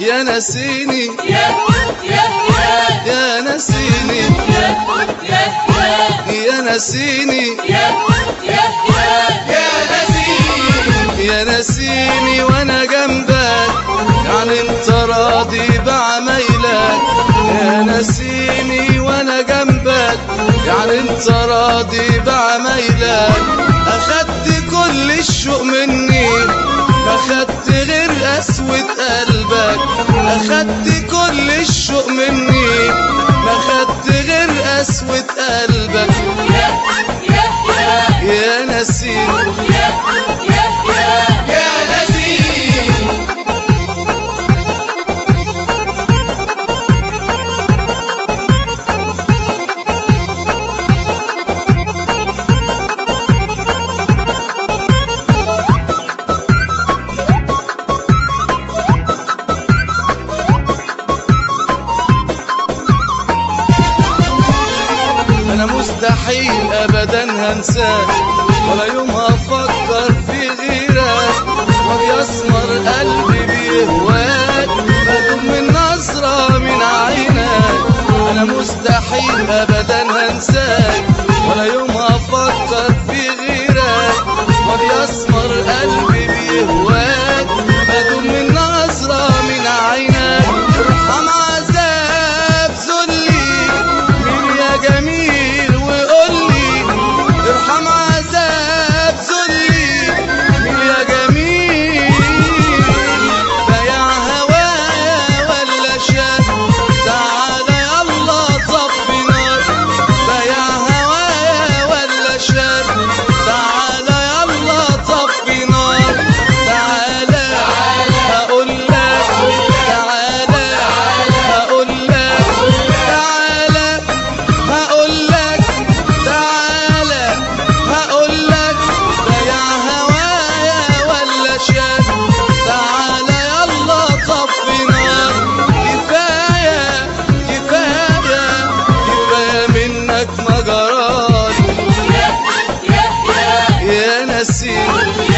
يا نسيني يا يا يا يا نسيني يا يا يا نسيني يا يا يا يا نسيني وانا جنبك يعني انت راضي بعمايلك يا نسيني وانا جنبك يعني انت راضي بعمايلك اخدت كل الشوق مني ما خدت غير قسوة قلبك اخدت كل الشوق مني ما خدت غير قسوة قلبك يا نسيني يا نسيني انا مستحيل ابدا هنساك ولا يوم هفكر في غيرك وبيسمر قلبي بيهواك بدوم من نظرة من عينك انا مستحيل ابدا هنساك ولا يوم هفكر في غيرك وبيسمر قلبي بيهواك بدوم من نظرة من عينك ارحم عذاب ذلي مين يا جميل وقولي ارحم عذاب ذلي مين يا جميل بايع هوايا ولا شاف تعالى يلا طفي نار بايع هوايا ولا شاف تعالى يلا طفي نار تعالى هقول لك تعالى هقول لك تعالى هقول لك تعالى هقول لك بايع هوايا ولا شاف تعالى يلا طفي نار كفايه كفايه كفايه منك ما جرالي يا نسيم